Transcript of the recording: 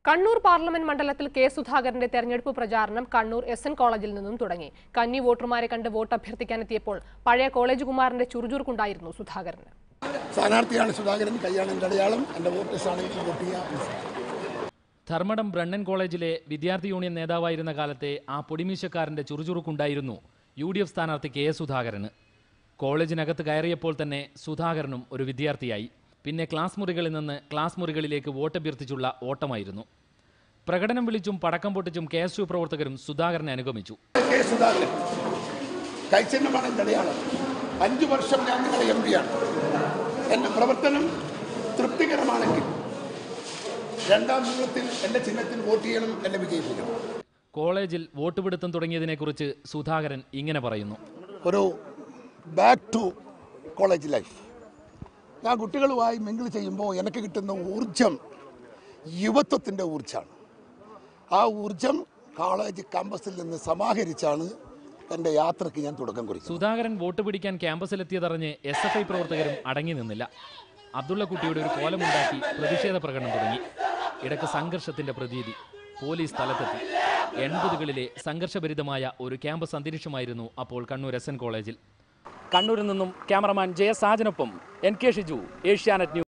Kannur parliament മണ്ഡലത്തിൽ K സുധാകരന്റെ തെരഞ്ഞെടുപ്പ് പ്രചാരണം കണ്ണൂർ എസ് എൻ കോളേജിൽ നിന്നും തുടങ്ങി കന്നി വോട്ടർമാരെ കണ്ട് വോട്ട് അഭ്യർത്ഥിക്കാനെത്തിയപ്പോൾ പഴയ കോളേജ് കുമാരന്റെ ചുറുചുറുക്കുണ്ടായിരുന്നു സുധാകരന് സ്ഥാനാർത്ഥിയാണ് സുധാകരൻ കൈയാണ് എൻ്റെ അടയാളം എൻ്റെ വോട്ടേഴ്സാണ് എനിക്ക് വോട്ട് ചെയ്യുക ധർമ്മടം ബ്രണ്ണൻ കോളേജിലെ വിദ്യാർത്ഥി യൂണിയൻ നേതാവായിരുന്ന കാലത്തെ ആ പൊടിമീശക്കാരന്റെ ചുറുചുറുക്കുണ്ടായിരുന്നു യു ഡി എഫ് സ്ഥാനാർത്ഥി കെ എസ് സുധാകരന് കോളേജിനകത്ത് കയറിയപ്പോൾ തന്നെ സുധാകരനും ഒരു വിദ്യാർത്ഥിയായി പിന്നെ ക്ലാസ് മുറികളിൽ നിന്ന് ക്ലാസ് മുറികളിലേക്ക് വോട്ടഭ്യർത്ഥിച്ചുള്ള ഓട്ടമായിരുന്നു പ്രകടനം വിളിച്ചും പടക്കം പൊട്ടിച്ചും കെ എസ് യു പ്രവർത്തകരും സുധാകരനെ അനുഗമിച്ചു കെ സുധാകരൻ കൈച്ചിഹ്നമാണ് എൻ്റെ അടയാളം അഞ്ചു വർഷം ഞാൻ നിങ്ങളുടെ എം പിയാണ് എൻ്റെ പ്രവർത്തനം തൃപ്തികരമാണെങ്കിൽ രണ്ടാം മൂലത്തിൽ എൻ്റെ ചിഹ്നത്തിൽ വോട്ട് ചെയ്യണം എന്നെ വിജയിപ്പിക്കണം കോളേജിൽ വോട്ട് പിടുത്തം തുടങ്ങിയതിനെക്കുറിച്ച് സുധാകരൻ ഇങ്ങനെ പറയുന്നു ഒരു ബാക്ക് ടു കോളേജ് ലൈഫ് ഞാൻ കുട്ടികളുമായി മിങ്കിൾ ചെയ്യുമ്പോൾ എനിക്ക് കിട്ടുന്ന ഊർജം യുവത്വത്തിൻ്റെ ഊർജ്ജമാണ് ആ ഊർജം കോളേജ് ക്യാമ്പസിൽ നിന്ന് സമാഹരിച്ചാണ് എൻ്റെ യാത്രയ്ക്ക് ഞാൻ തുടക്കം കുറിച്ചത് സുധാകരൻ വോട്ട് പിടിക്കാൻ ക്യാമ്പസിലെത്തിയതറിഞ്ഞ് എസ് എഫ് ഐ പ്രവർത്തകരും അടങ്ങി നിന്നില്ല അബ്ദുള്ളക്കുട്ടിയുടെ ഒരു കോലമുണ്ടാക്കി പ്രതിഷേധ പ്രകടനം തുടങ്ങി ഇടയ്ക്ക് സംഘർഷത്തിന്റെ പ്രതീതി പോലീസ് സ്ഥലത്തെത്തി എൺപതുകളിലെ സംഘർഷഭരിതമായ ഒരു ക്യാമ്പസ് അന്തരീക്ഷമായിരുന്നു അപ്പോൾ കണ്ണൂർ എസ് എൻ കോളേജിൽ കണ്ണൂരിൽ നിന്നും ക്യാമറമാൻ ജയ സാജനൊപ്പം N K Shiju Asianet news